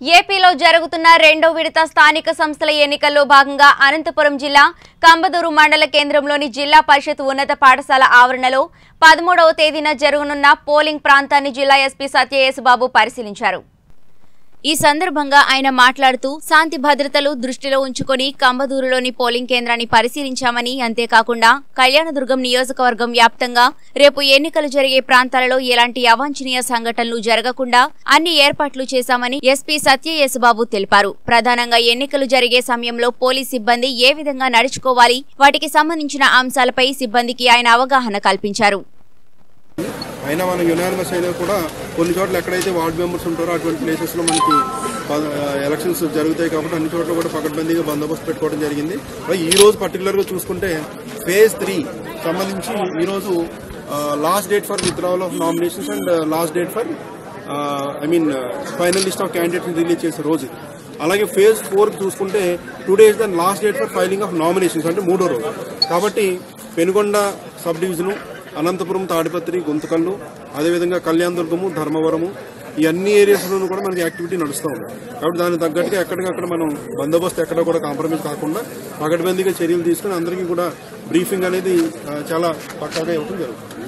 ఏపీలో జరుగుతున్న రెండో విడత స్థానిక సంస్థల ఎన్నికల్లో భాగంగా అనంతపురం జిల్లా కంబదూరు మండల కేంద్రంలోని జిల్లా పరిషత్ ఉన్నత పాఠశాల ఆవరణలో పదమూడవ తేదీన జరగనున్న పోలింగ్ ప్రాంతాన్ని జిల్లా ఎస్పీ సత్యయేసుబాబు పరిశీలించారు ఈ సందర్భంగా ఆయన మాట్లాడుతూ శాంతి భద్రతలు దృష్టిలో ఉంచుకొని కంబదూరులోని పోలింగ్ కేంద్రాన్ని పరిశీలించామని అంతేకాకుండా కళ్యాణదుర్గం నియోజకవర్గం వ్యాప్తంగా రేపు ఎన్నికలు జరిగే ప్రాంతాలలో ఎలాంటి అవాంఛనీయ సంఘటనలు జరగకుండా అన్ని ఏర్పాట్లు చేశామని ఎస్పీ సత్యయేసుబాబు తెలిపారు ప్రధానంగా ఎన్నికలు జరిగే సమయంలో పోలీస్ సిబ్బంది ఏ విధంగా నడుచుకోవాలి వాటికి సంబంధించిన అంశాలపై సిబ్బందికి ఆయన అవగాహన కల్పించారు అయినా మనం యునానిమస్ అయినా కూడా కొన్ని చోట్ల ఎక్కడైతే వార్డు మెంబర్స్ ఉంటారో అటువంటి ప్లేసెస్లో మనకి ప- ఎలక్షన్స్ జరుగుతాయి కాబట్టి అన్ని చోట్ల కూడా పకడ్బందీగా బందోబస్తు పెట్టుకోవడం జరిగింది మరి ఈ రోజు పర్టికులర్గా చూసుకుంటే ఫేజ్ త్రీ సంబంధించి ఈరోజు last date for withdrawal of nominations and last date for I mean final list of candidates release చేసే రోజు ఇది. అలాగే ఫేజ్ ఫోర్ చూసుకుంటే టూ డేస్ దాని last date for filing of nominations అంటే మూడో రోజు కాబట్టి పెనుగొండ సబ్ డివిజను అనంతపురం తాడిపత్రి గుంతకల్లు అదేవిధంగా కళ్యాణదుర్గము ధర్మవరము ఈ అన్ని ఏరియాస్లోనూ కూడా మనకి యాక్టివిటీ నడుస్తూ ఉంది కాబట్టి దానికి తగ్గట్టుగా ఎక్కడికక్కడ మనం బందోబస్తు ఎక్కడ కూడా కాంప్రమైజ్ కాకుండా పగడ్బందీగా చర్యలు తీసుకుని అందరికీ కూడా బ్రీఫింగ్ అనేది ఆ, చాలా పక్కాగా ఇవ్వడం జరుగుతుంది